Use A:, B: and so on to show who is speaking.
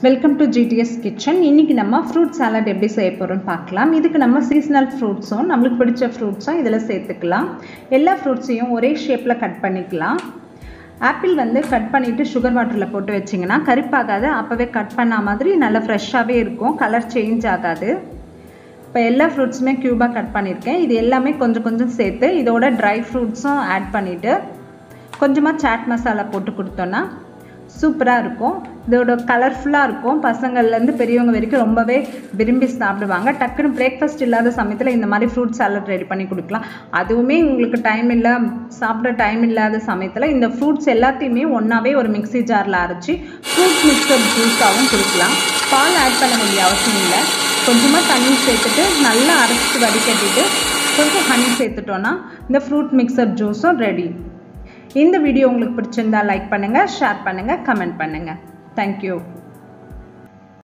A: welcome to GDS kitchen இன்றைக்கி நம்ம fruit salad எப்படி செய்ய போகிறோம்னு பார்க்கலாம் இதுக்கு நம்ம சீசனல் ஃப்ரூட்ஸும் நம்மளுக்கு பிடிச்ச ஃப்ரூட்ஸும் இதில் சேர்த்துக்கலாம் எல்லா ஃப்ரூட்ஸையும் ஒரே ஷேப்பில் கட் பண்ணிக்கலாம் ஆப்பிள் வந்து கட் பண்ணிவிட்டு சுகர் வாட்டரில் போட்டு வச்சிங்கன்னா கருப்பாகாது அப்போவே கட் பண்ண மாதிரி நல்லா ஃப்ரெஷ்ஷாகவே இருக்கும் கலர் சேஞ்ச் ஆகாது இப்போ எல்லா ஃப்ரூட்ஸுமே க்யூபாக கட் பண்ணியிருக்கேன் இது எல்லாமே கொஞ்சம் கொஞ்சம் சேர்த்து இதோட ட்ரை ஃப்ரூட்ஸும் ஆட் பண்ணிவிட்டு கொஞ்சமாக சாட் மசாலா போட்டு கொடுத்தோன்னா சூப்பராக இருக்கும் இதோட கலர்ஃபுல்லாக இருக்கும் பசங்கள்லேருந்து பெரியவங்க வரைக்கும் ரொம்பவே விரும்பி சாப்பிடுவாங்க டக்குன்னு பிரேக்ஃபாஸ்ட் இல்லாத சமயத்தில் இந்த மாதிரி ஃப்ரூட் சாலட் ரெடி பண்ணி கொடுக்கலாம் அதுவுமே உங்களுக்கு டைம் இல்லை சாப்பிட டைம் இல்லாத சமயத்தில் இந்த ஃப்ரூட்ஸ் எல்லாத்தையுமே ஒன்றாவே ஒரு மிக்சி ஜாரில் அரைச்சி ஃப்ரூட் மிக்சர் ஜூஸாகவும் கொடுக்கலாம் பால் ஆட் பண்ண வேண்டிய அவசியம் இல்லை கொஞ்சமாக தண்ணி சேர்த்துட்டு நல்லா அரைச்சிட்டு வடிகட்டிட்டு கொஞ்சம் ஹனி சேர்த்துட்டோன்னா இந்த ஃப்ரூட் மிக்சர் ஜூஸும் ரெடி இந்த வீடியோ உங்களுக்கு பிடிச்சிருந்தா லைக் பண்ணுங்கள் ஷேர் பண்ணுங்கள் கமெண்ட் பண்ணுங்கள் தேங்க்யூ